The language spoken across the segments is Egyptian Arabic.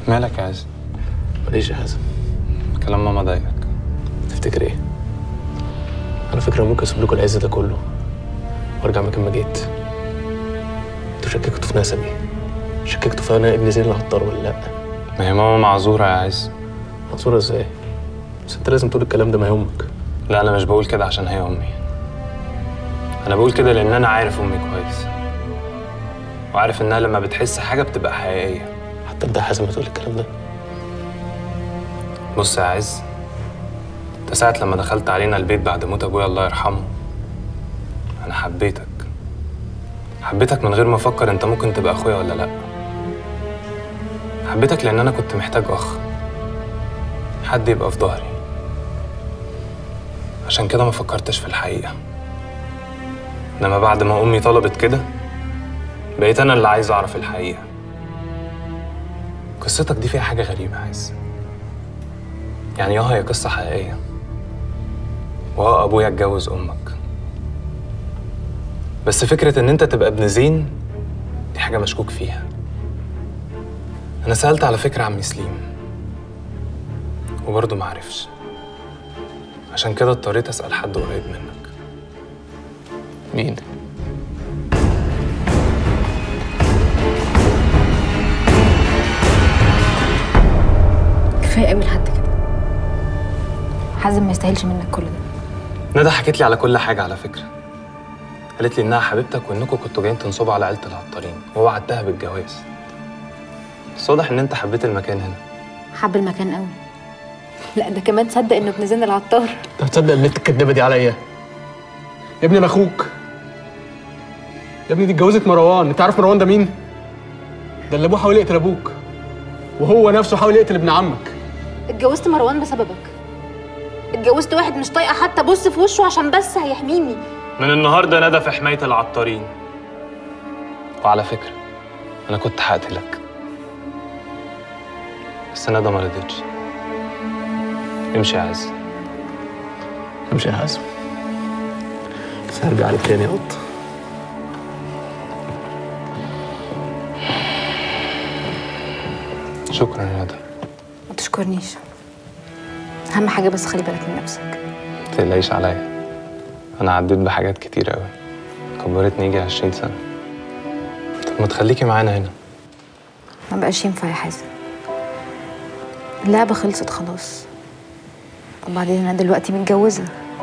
مالك يا عز ماليش يا حازم كلام ماما ضايقك تفتكر ايه انا فكره ممكن اسيب لكم العز ده كله وارجع مكان ما جيت انتوا شككتوا في نسبي شككتوا في انا ابن زين العطار ولا لا ما هي ماما معذورة يا عز منصورة ازاي بس انت لازم تقول الكلام ده ما هي امك لا أنا مش بقول كده عشان هي أمي أنا بقول كده لأن أنا عارف أمي كويس وعارف إنها لما بتحس حاجة بتبقى حقيقية حتى انت يا حازم بتقول الكلام ده بص يا عز انت ساعة لما دخلت علينا البيت بعد موت ابويا الله يرحمه انا حبيتك حبيتك من غير ما افكر انت ممكن تبقى اخويا ولا لا حبيتك لان انا كنت محتاج اخ حد يبقى في ظهري عشان كده ما فكرتش في الحقيقة انما بعد ما امي طلبت كده بقيت انا اللي عايز اعرف الحقيقة قصتك دي فيها حاجة غريبة يا عز يعني اه هي قصة حقيقية واه أبويا اتجوز أمك بس فكرة إن أنت تبقى ابن زين دي حاجة مشكوك فيها أنا سألت على فكرة عمي سليم وبرضه معرفش عشان كده اضطريت أسأل حد قريب منك مين كفايه قوي لحد كده حازم ما يستاهلش منك كل ده ندى حكت لي على كل حاجة على فكرة قالت لي إنها حبيبتك وإنكم كنتوا جايين تنصبوا على عيلة العطارين ووعدتها بالجواز بس واضح إن أنت حبيت المكان هنا حب المكان قوي لا ده كمان تصدق انه ابن زين العطار انت هتصدق البنت الكدابه دي عليا يا ابني انا اخوك يا ابني دي اتجوزت مروان انت عارف مروان ده مين ده اللي ابوه حاول يقتل ابوك وهو نفسه حاول يقتل ابن عمك اتجوزت مروان بسببك اتجوزت واحد مش طايقه حتى ابص في وشه عشان بس هيحميني من النهارده ندى في حماية العطارين وعلى فكرة أنا كنت هقتلك بس ندى ما رضتش امشي يا عز امشي يا حازم بس هرجع عليك تاني يا قط شكرا يا ندى ما تشكرنيش اهم حاجه بس خلي بالك من نفسك متقلقيش عليا أنا عديت بحاجات كتير أوي كبرتني يجي عشرين سنة طب ما تخليكي معانا هنا ما بقاش ينفع يا حازم اللعبه خلصت خلاص وبعدين انا دلوقتي متجوزه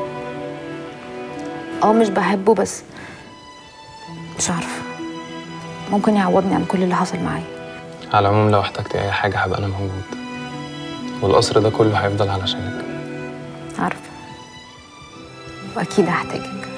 اه مش بحبه بس مش عارفه ممكن يعوضني عن كل اللي حصل معايا على العموم لو احتجتي أي حاجة هبقى أنا موجود والقصر ده كله هيفضل علشانك عارفه واكيد هحتاجك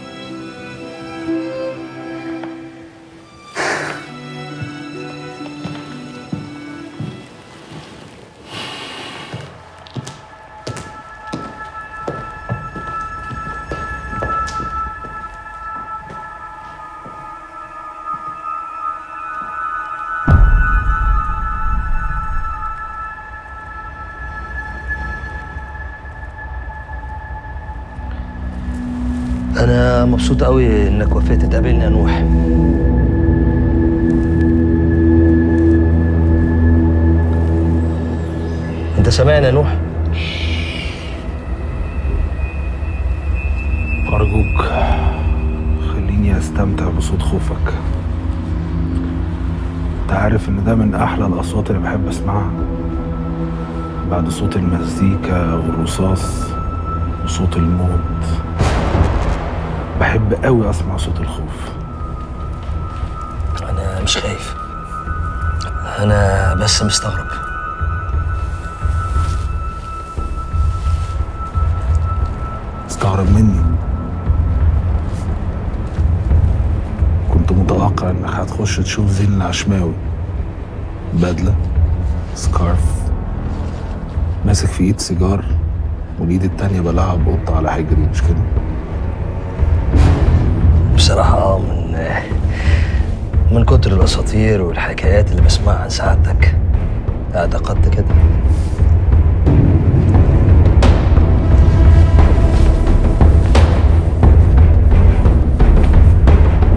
انا مبسوط قوي انك وافقت تقابلني يا نوح انت سامعني يا نوح أرجوك خليني أستمتع بصوت خوفك أنت عارف إن ده من أحلى الأصوات اللي بحب أسمعها بعد صوت المزيكا والرصاص وصوت الموت بحب قوي أسمع صوت الخوف انا مش خايف انا بس مستغرب استغرب مني كنت متوقع انك هتخش تشوف زين العشماوي بدلة سكارف ماسك في ايد سيجار والايد التانية بلعب قطة على حجري مش كده؟ بصراحة اه من من كتر الأساطير والحكايات اللي بسمعها عن سعادتك اعتقدت كده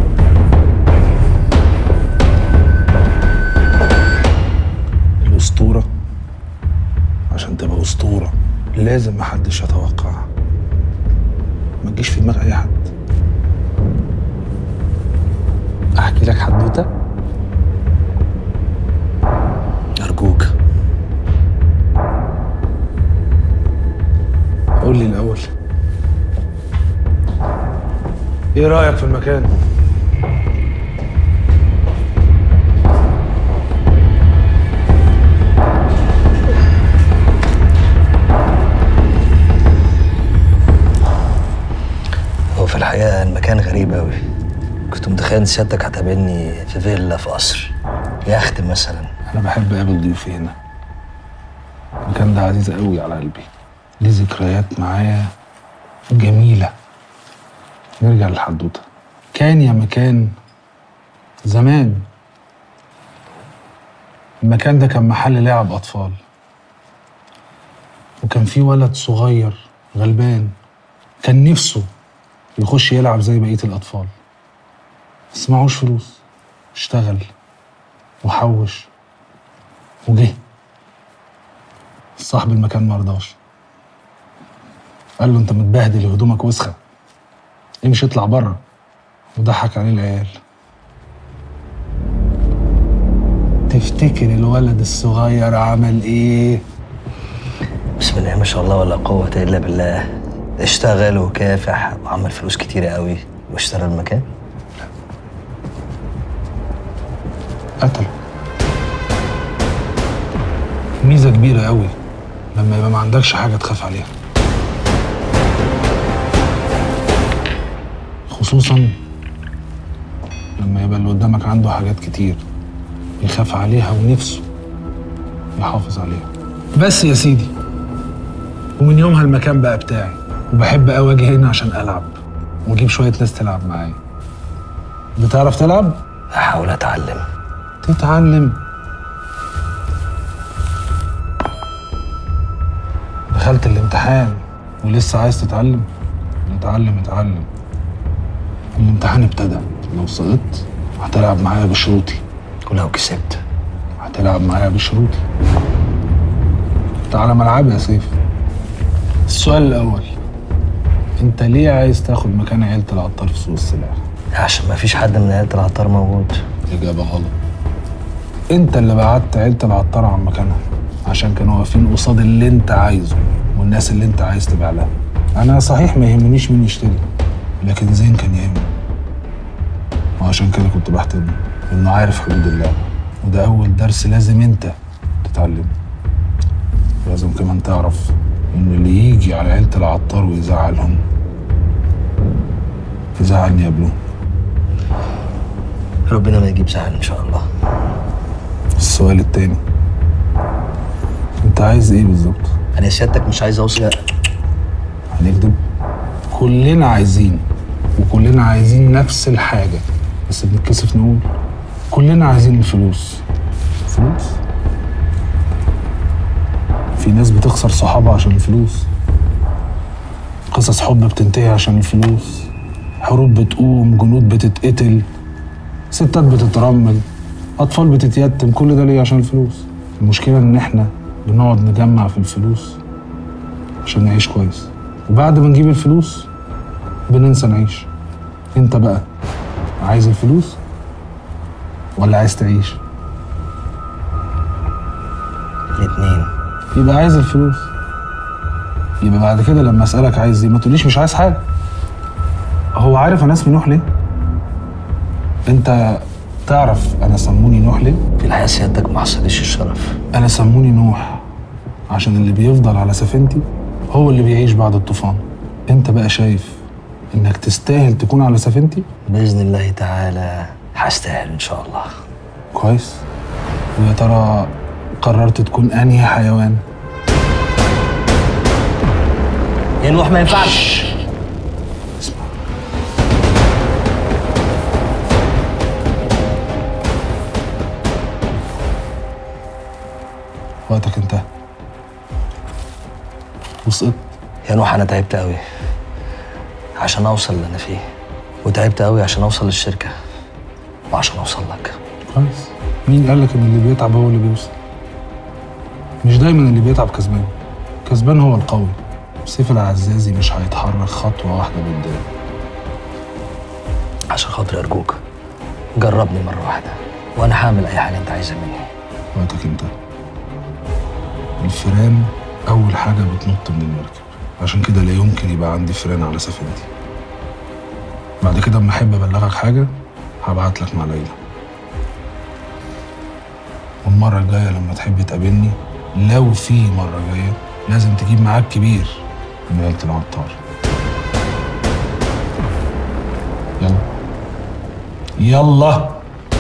الأسطورة لازم محدش يتوقع ما تجيش في دماغ اي حد احكي لك حدوته ارجوك قول لي الاول ايه رايك في المكان هو في الحقيقه المكان غريب قوي كنت متخيل إن سيادتك هتقابلني في فيلا في قصر يخت مثلا انا بحب اقابل ضيوفي هنا المكان ده عزيز قوي على قلبي ليه ذكريات معايا جميله نرجع للحدوته كان يا مكان زمان المكان ده كان محل لعب اطفال وكان في ولد صغير غلبان كان نفسه يخش يلعب زي بقيه الاطفال بس معهوش فلوس اشتغل وحوش وجه صاحب المكان ما رضاش قال له انت متبهدل هدومك وسخه امشي اطلع بره وضحك عليه العيال تفتكر الولد الصغير عمل ايه بسم الله ما شاء الله ولا قوه الا بالله اشتغل وكافح وعمل فلوس كتيره قوي واشترى المكان قتله ميزه كبيره قوي لما يبقى ما عندكش حاجه تخاف عليها خصوصا لما يبقى اللي قدامك عنده حاجات كتير يخاف عليها ونفسه يحافظ عليها بس يا سيدي ومن يومها المكان بقى بتاعي وبحب قوي اجي هنا عشان العب واجيب شويه ناس تلعب معايا بتعرف تلعب احاول اتعلم تتعلم دخلت الامتحان ولسه عايز تتعلم اتعلم اتعلم الامتحان ابتدى لو سقطت هتلعب معايا بشروطي ولو كسبت هتلعب معايا بشروطي تعالى ملعبي يا سيف السؤال الأول أنت ليه عايز تاخد مكان عيلة العطار في سوق السلاح؟ عشان ما فيش حد من عيله العطار موجود إجابة غلط أنت اللي بعت عيلة العطار عن مكانها عشان كانوا واقفين قصاد اللي أنت عايزه والناس اللي أنت عايز تبيع لها أنا صحيح ما يهمنيش مين يشتري لكن زين كان يهمني وعشان كده كنت بحترمه إنه عارف حدود اللعبة وده أول درس لازم أنت تتعلمه لازم كمان تعرف إن اللي يجي على عيلة العطار ويزعلهم يزعلني قبلهم ربنا ما يجيب زعل ان شاء الله السؤال التاني انت عايز ايه بالظبط؟ انا سيادتك مش عايز اوصل هنكذب؟ كلنا عايزين وكلنا عايزين نفس الحاجة بس بنتكسف نقول كلنا عايزين الفلوس فلوس؟ في ناس بتخسر صحابها عشان الفلوس قصص حب بتنتهي عشان الفلوس حروب بتقوم جنود بتتقتل ستات بتترمل اطفال بتتيتم كل ده ليه عشان الفلوس المشكله ان احنا بنقعد نجمع في الفلوس عشان نعيش كويس وبعد ما نجيب الفلوس بننسى نعيش انت بقى عايز الفلوس ولا عايز تعيش الاثنين يبقى عايز الفلوس يبقى بعد كده لما اسالك عايز ايه ما تقوليش مش عايز حاجه هو عارف انا اسمي نوح ليه انت تعرف انا سموني نوح ليه في الحقيقه سيادتك ما حصلش الشرف انا سموني نوح عشان اللي بيفضل على سفينتي هو اللي بيعيش بعد الطوفان انت بقى شايف انك تستاهل تكون على سفينتي باذن الله تعالى هستاهل ان شاء الله كويس ويا ترى قررت تكون انهي حيوان يا نوح ما ينفعش اسمع وقتك انتهى وسقطت يا نوح انا تعبت قوي عشان اوصل اللي انا فيه وتعبت قوي عشان اوصل للشركه وعشان اوصل لك كويس مين قال لك ان اللي بيتعب هو اللي بيوصل مش دايما اللي بيتعب كسبان كسبان هو القوي سيف العزازي مش هيتحرك خطوة واحدة قدام عشان خاطري ارجوك جربني مره واحده وانا هعمل اي حاجه انت عايزها مني وقتك انت الفيران أول حاجة بتنط من المركب عشان كده لا يمكن يبقى عندي فيران على سفينتي بعد كده اما احب ابلغك حاجة هبعت لك مع ليلى والمرة الجاية لما تحب تقابلني لو في مرة جاية لازم تجيب معاك كبير من عيلة العطار يلا يلا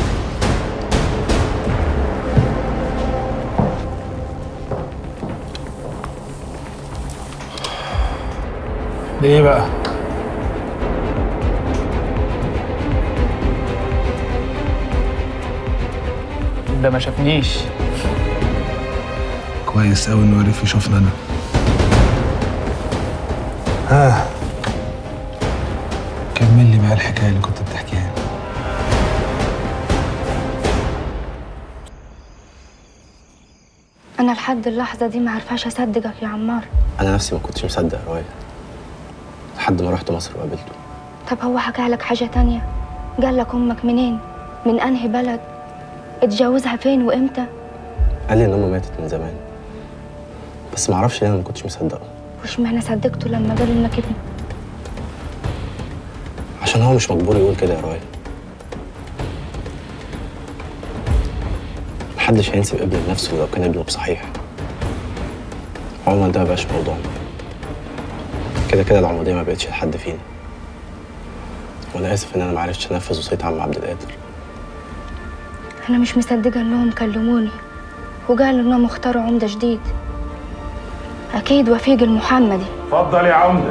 ده ايه بقى؟ ده ما شافنيش كويس قوي انه عرف يشوفنا انا ها كمل لي بقى الحكايه اللي كنت بتحكيها أنا لحد اللحظة دي ما عرفاش أصدقك يا عمار انا نفسي ما كنتش مصدق رواية لحد ما رحت مصر وقابلته طب هو حكى لك حاجة تانية قال لك أمك منين من أنهي بلد اتجوزها فين وإمتى قال لي ان امه ماتت من زمان بس ما اعرفش ليه انا ما كنتش مصدقه وش معنى صدقته لما قال إنك ابنه عشان هو مش مجبور يقول كده يا رواية محدش هينسب ابن لنفسه لو كان ابنه بصحيح عموما ده مبقاش موضوعنا كده كده العمودية ما بقتش لحد فينا وانا اسف ان انا معرفتش انفذ وصية عم عبد القادر أنا مش مصدقة إنهم كلموني وقالوا إنهم اختاروا عمدة جديد أكيد وفيق المحمدي اتفضل يا عمده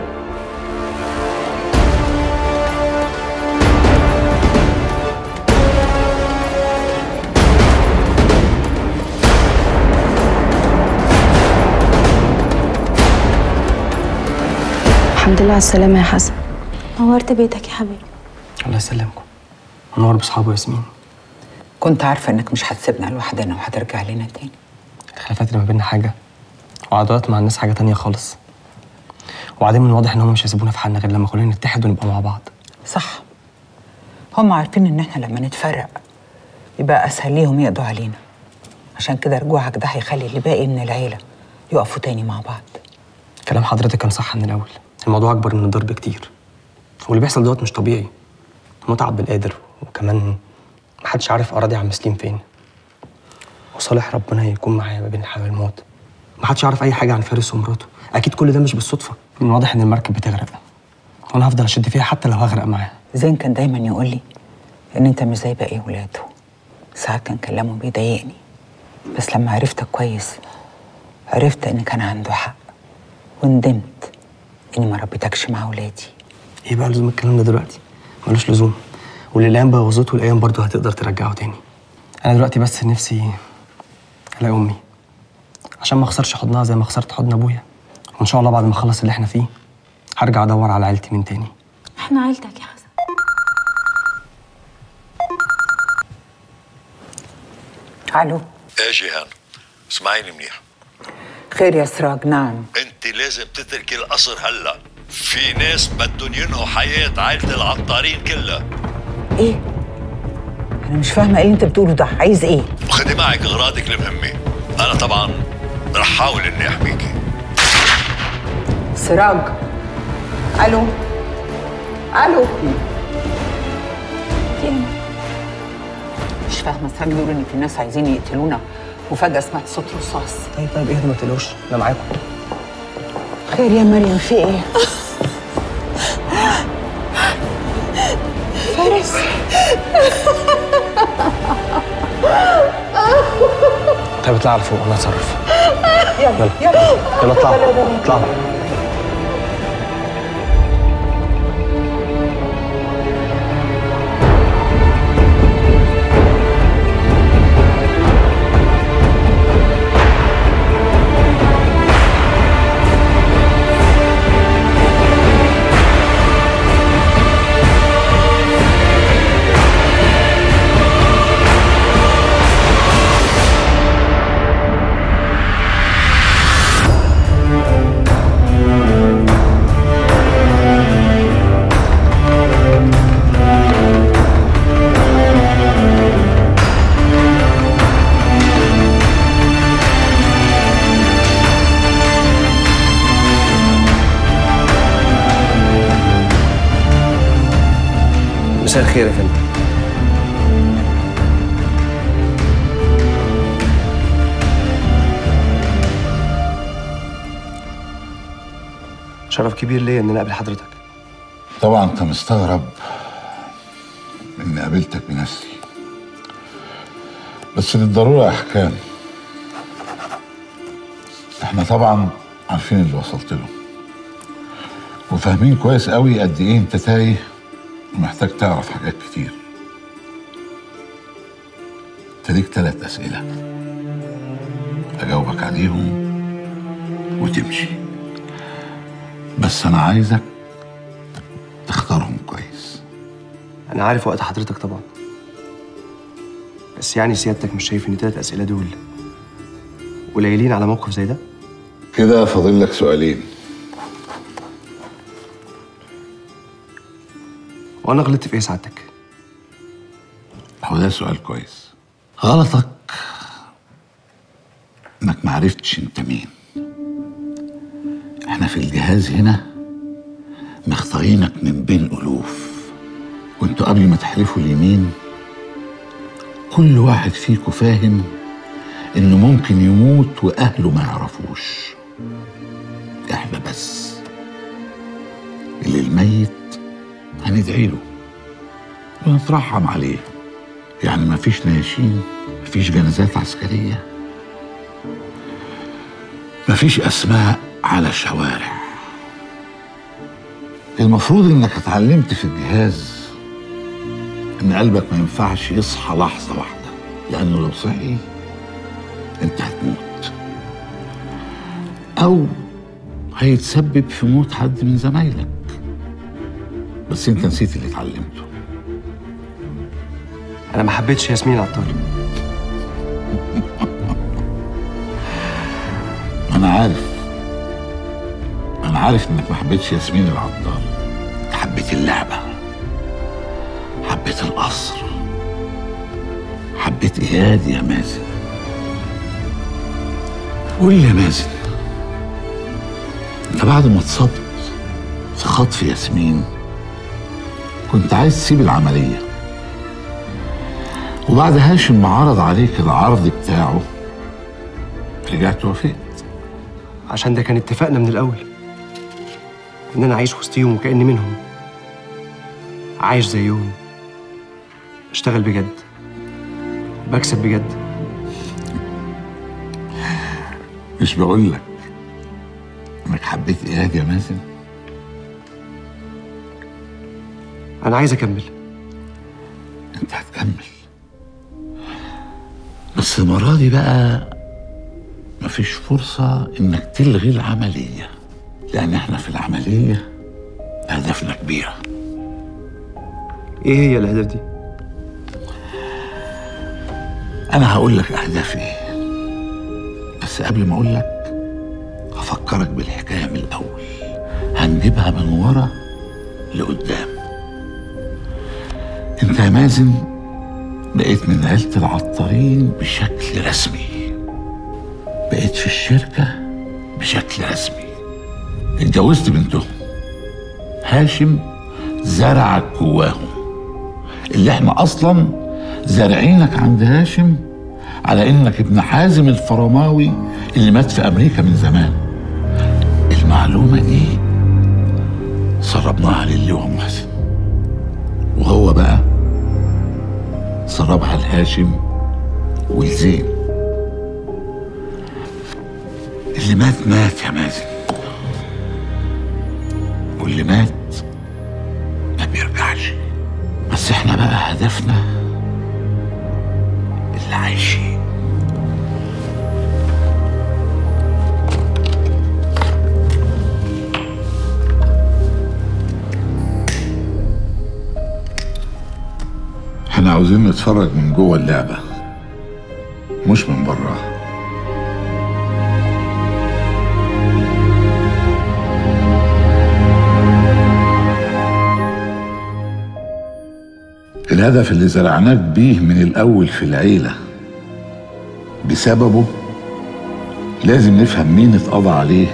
الحمد لله على السلامة يا حسن نورت بيتك يا حبيبي الله يسلمكم ونور بصحابه ياسمين كنت عارفة إنك مش هتسيبنا لوحدنا وهترجع لنا تاني الخلافات اللي ما بيننا حاجة وعداوات مع الناس حاجة تانية خالص وبعدين من الواضح ان هم مش هيسيبونا في حالنا غير لما كلنا نتحد ونبقى مع بعض صح هم عارفين إن إحنا لما نتفرق يبقى أسهل ليهم يقضوا علينا عشان كده رجوعك ده هيخلي اللي باقي من العيلة يقفوا تاني مع بعض كلام حضرتك كان صح من الاول الموضوع اكبر من الضرب كتير واللي بيحصل دوت مش طبيعي متعب بالقادر وكمان محدش عارف اراضي عم سليم فين وصالح ربنا يكون معايا ما بين الحياه والموت محدش يعرف اي حاجه عن فارس ومراته اكيد كل ده مش بالصدفه من الواضح ان المركب بتغرق وانا هفضل اشد فيها حتى لو هغرق معاه زين كان دايما يقول لي إن أنت مش زي باقي ولاده ساعات كان كلامه بيضايقني بس لما عرفتك كويس عرفت إن كان عنده حق وندمت إني ما ربيتكش مع ولادي ايه بقى لزوم الكلام ده دلوقتي ملوش لزوم واللي الايام بوظته الايام برضه هتقدر ترجعه تاني انا دلوقتي بس نفسي الاقي امي عشان ما اخسرش حضنها زي ما خسرت حضن ابويا وان شاء الله بعد ما اخلص اللي احنا فيه هرجع ادور على عيلتي من تاني احنا عيلتك يا حسن ألو ايه جيهان اسمعيني منيح خير يا سراج نعم انت لازم تتركي القصر هلا في ناس بدهم ينهوا حياة عائلة العطارين كلها إيه؟ أنا مش فاهمة إيه اللي أنت بتقوله ده عايز إيه؟ وخدي معك اغراضك المهمة انا طبعا رح حاول اني احميكي سراج ألو ألو مش فاهمة سراج بيقول إن في ناس عايزين يقتلونا وفجأة سمعت صوت رصاص طيب طيب اهدوا ما تقلقوش انا معاكم خير يا مريم في إيه؟ فارس طيب اطلع على فوق انا اتصرف يلا يلا يلا اطلعوا اطلعوا مساء الخير يا فندم شرف كبير ليا اني اقابل حضرتك طبعا انت مستغرب اني قابلتك بنفسي بس للضرورة احكام احنا طبعا عارفين اللي وصلت له وفاهمين كويس قوي قد ايه انت تايه ومحتاج تعرف حاجات كتير انت ليك تلات اسئلة اجاوبك عليهم وتمشي بس انا عايزك تختارهم كويس انا عارف وقت حضرتك طبعا بس يعني سيادتك مش شايف ان تلات اسئله دول قليلين على موقف زي ده كده فاضل لك سؤالين وانا غلطت في ايه سعادتك هو ده سؤال كويس غلطك انك معرفتش انت مين احنا في الجهاز هنا مختارينك من بين الوف وانتوا قبل ما تحلفوا اليمين كل واحد فيكم فاهم انه ممكن يموت واهله ما يعرفوش احنا بس اللي الميت هندعي له ونترحم عليه يعني مفيش نياشين مفيش جنازات عسكرية مفيش أسماء على شوارع المفروض إنك اتعلمت في الجهاز إن قلبك ما ينفعش يصحى لحظة واحدة لأنه لو صحي أنت هتموت أو هيتسبب في موت حد من زمايلك بس أنت نسيت اللي اتعلمته انا ما حبيتش ياسمين عطار أنا عارف أنا عارف إنك ما حبيتش ياسمين العطار أنت حبيت اللعبة حبيت القصر حبيت إياد يا مازن قول لي يا مازن أنت بعد ما اتصبت في خطف ياسمين كنت عايز تسيب العملية وبعد هاشم ما عرض عليك العرض بتاعه رجعت وافقت عشان ده كان اتفاقنا من الاول ان انا عايش وسطيهم وكاني منهم عايش زيهم اشتغل بجد بكسب بجد مش بقول لك انك حبيت اياد يا مازن انا عايز اكمل انت هتكمل بس المرة دي بقى مفيش فرصة انك تلغي العملية لان احنا في العملية هدفنا كبيرة ايه هي الاهداف دي انا هقول لك اهدافي ايه بس قبل ما اقول لك هفكرك بالحكاية من الاول هنجيبها من ورا لقدام انت يا مازن بقيت من عيلة العطارين بشكل رسمي بقيت في الشركة بشكل رسمي اتجوزت بنتهم هاشم زرعك جواهم اللي احنا اصلا زارعينك عند هاشم على انك ابن حازم الفرماوي اللي مات في امريكا من زمان المعلومة دي سربناها للواء محسن وهو بقى سربها لهاشم ولزين اللي مات مات يا مازن واللي مات ما بيرجعش بس احنا بقى هدفنا اللي عايشين احنا عاوزين نتفرج من جوه اللعبة مش من براها الهدف اللي زرعناك بيه من الأول في العيلة بسببه لازم نفهم مين اتقضى عليه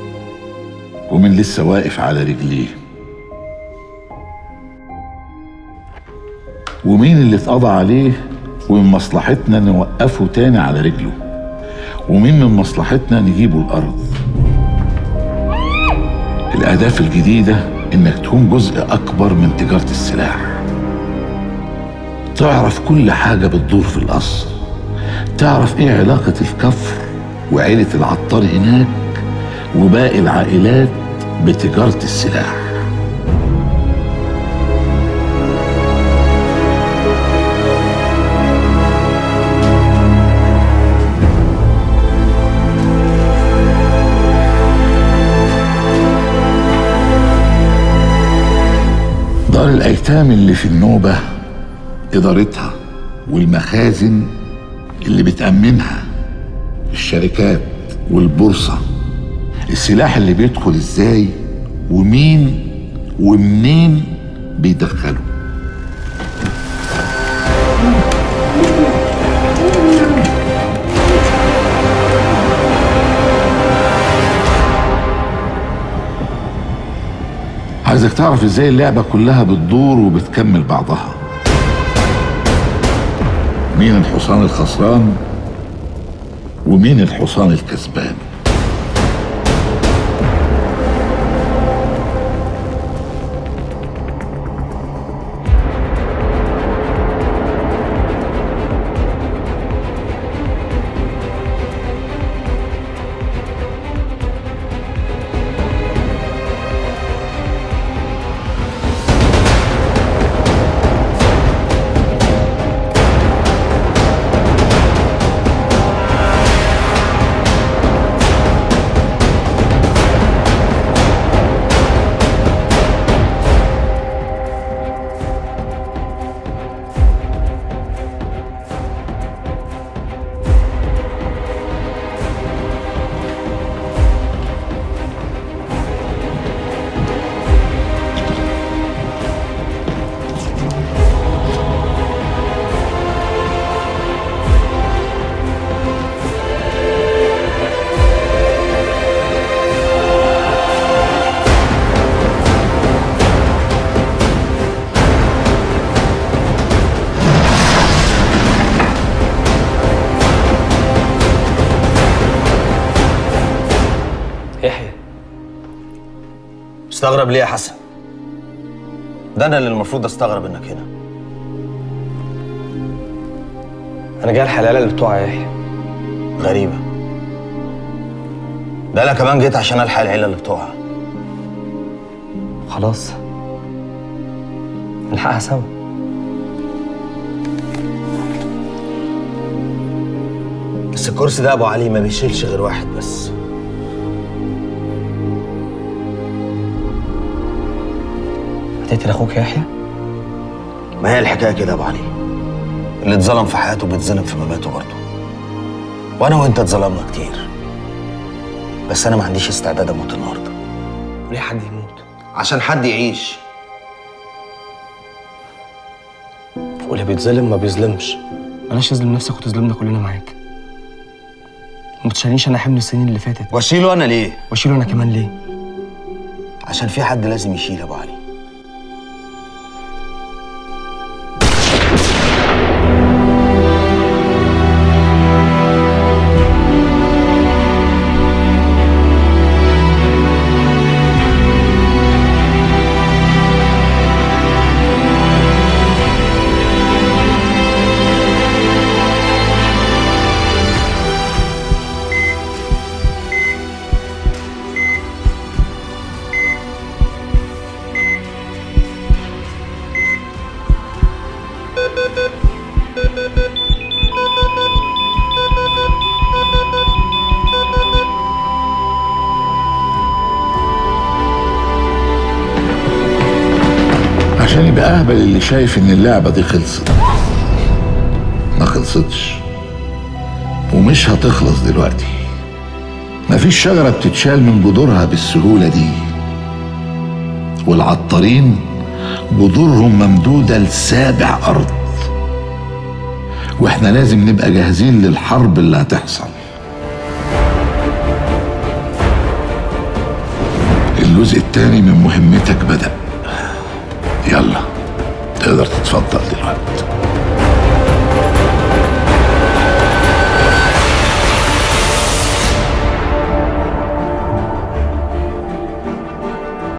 ومين لسه واقف على رجليه ومين اللي اتقضى عليه ومن مصلحتنا نوقفه تاني على رجله ومين من مصلحتنا نجيبه الأرض الأهداف الجديدة إنك تكون جزء أكبر من تجارة السلاح تعرف كل حاجة بتدور في القصر تعرف إيه علاقة الكفر وعيلة العطار هناك وباقي العائلات بتجارة السلاح دار الأيتام اللي في النوبة إدارتها والمخازن اللي بتأمنها الشركات والبورصة السلاح اللي بيدخل ازاي ومين ومنين بيدخله عايزك تعرف ازاي اللعبة كلها بتدور وبتكمل بعضها مين الحصان الخسران ومين الحصان الكسبان يحيى مستغرب ليه يا حسن ده انا اللي المفروض استغرب انك هنا انا جاي الحلاله اللي بتوع يحيى غريبه ده انا كمان جيت عشان الحق العيله اللي بتوعها خلاص نلحقها سوا بس الكرسي ده يا ابو علي ما بيشيلش غير واحد بس هتقتل اخوك يا يحيى ما هي الحكايه كده يا ابو علي اللي اتظلم في حياته بيتظلم في مماته برضه وانا وانت اتظلمنا كتير بس انا ما عنديش استعداد اموت النهارده ليه حد يموت عشان حد يعيش واللي بيتظلم ما بيظلمش بلاش تظلم نفسك وتظلمنا كلنا معاك ما تشيلنيش انا حمل السنين اللي فاتت واشيله انا ليه واشيله انا كمان ليه عشان في حد لازم يشيل يا ابو علي عشان يبقى اهبل اللي شايف ان اللعبه دي خلصت ما خلصتش ومش هتخلص دلوقتي مفيش شجره بتتشال من جذورها بالسهوله دي والعطارين جذورهم ممدوده لسابع ارض واحنا لازم نبقى جاهزين للحرب اللي هتحصل الجزء الثاني من مهمتك بدأ يلا تقدر تتفضل دلوقتي